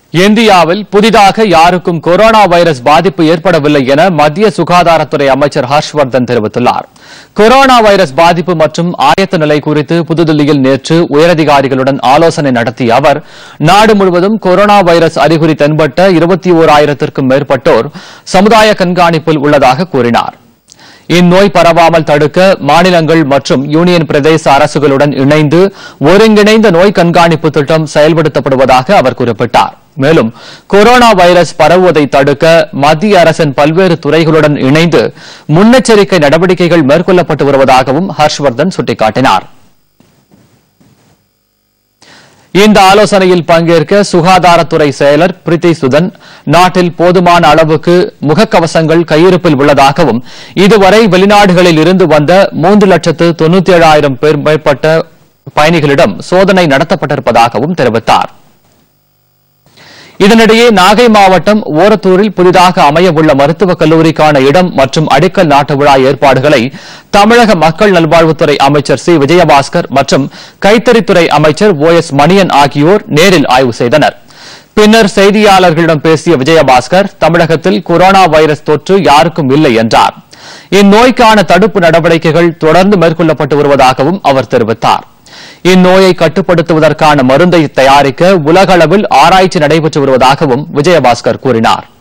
இந்தியாவில் புதிதாக யாருக்கும் கொரோனா வைரஸ் பாதிப்பு ஏற்படவில்லை என மத்திய சுகாதாரத்துறை அமைச்சர் ஹர்ஷ்வர்தன் தெரிவித்துள்ளார் கொரோனா வைரஸ் பாதிப்பு மற்றும் ஆயத்த நிலை குறித்து புதுதில்லியில் நேற்று உயரதிகாரிகளுடன் ஆலோசனை நடத்திய அவர் நாடு முழுவதும் கொரோனா வைரஸ் அறிகுறி தென்பட்ட இருபத்தி ஓராயிரத்திற்கும் மேற்பட்டோர் சமுதாய கண்காணிப்பில் உள்ளதாக கூறினார் இந்நோய் பரவாமல் தடுக்க மாநிலங்கள் மற்றும் யூனியன் பிரதேச அரசுகளுடன் இணைந்து ஒருங்கிணைந்த நோய் கண்காணிப்பு திட்டம் செயல்படுத்தப்படுவதாக அவர் குறிப்பிட்டார் மேலும் கொரோனா வைரஸ் பரவுவதை தடுக்க மத்திய அரசின் பல்வேறு துறைகளுடன் இணைந்து முன்னெச்சரிக்கை நடவடிக்கைகள் மேற்கொள்ளப்பட்டு வருவதாகவும் ஹர்ஷ்வர்தன் சுட்டிக்காட்டினார் இந்த ஆலோசனையில் பங்கேற்க சுகாதாரத்துறை செயலர் பிரித்தி சுதன் நாட்டில் போதுமான அளவுக்கு முகக்கவசங்கள் கையிருப்பில் உள்ளதாகவும் இதுவரை வெளிநாடுகளில் இருந்து வந்த மூன்று லட்சத்து தொன்னூத்தி ஏழாயிரம் பேர் மேற்பட்ட பயணிகளிடம் சோதனை நடத்தப்பட்டிருப்பதாகவும் தெரிவித்தார் இதனிடையே நாகை மாவட்டம் ஓரத்தூரில் புதிதாக அமையவுள்ள மருத்துவக் கல்லூரிக்கான இடம் மற்றும் அடிக்கல் நாட்டு விழா ஏற்பாடுகளை தமிழக மக்கள் நல்வாழ்வுத்துறை அமைச்சர் சி விஜயபாஸ்கர் மற்றும் கைத்தறித்துறை அமைச்சர் ஓ எஸ் மணியன் ஆகியோர் நேரில் ஆய்வு செய்தனர் பின்னர் செய்தியாளர்களிடம் பேசிய விஜயபாஸ்கர் தமிழகத்தில் கொரோனா வைரஸ் தொற்று யாருக்கும் இல்லை என்றார் இந்நோய்க்கான தடுப்பு நடவடிக்கைகள் தொடர்ந்து மேற்கொள்ளப்பட்டு வருவதாகவும் அவர் தெரிவித்தார் இந்நோயை கட்டுப்படுத்துவதற்கான மருந்தை தயாரிக்க உலக அளவில் ஆராய்ச்சி நடைபெற்று வருவதாகவும் விஜயபாஸ்கர் கூறினார்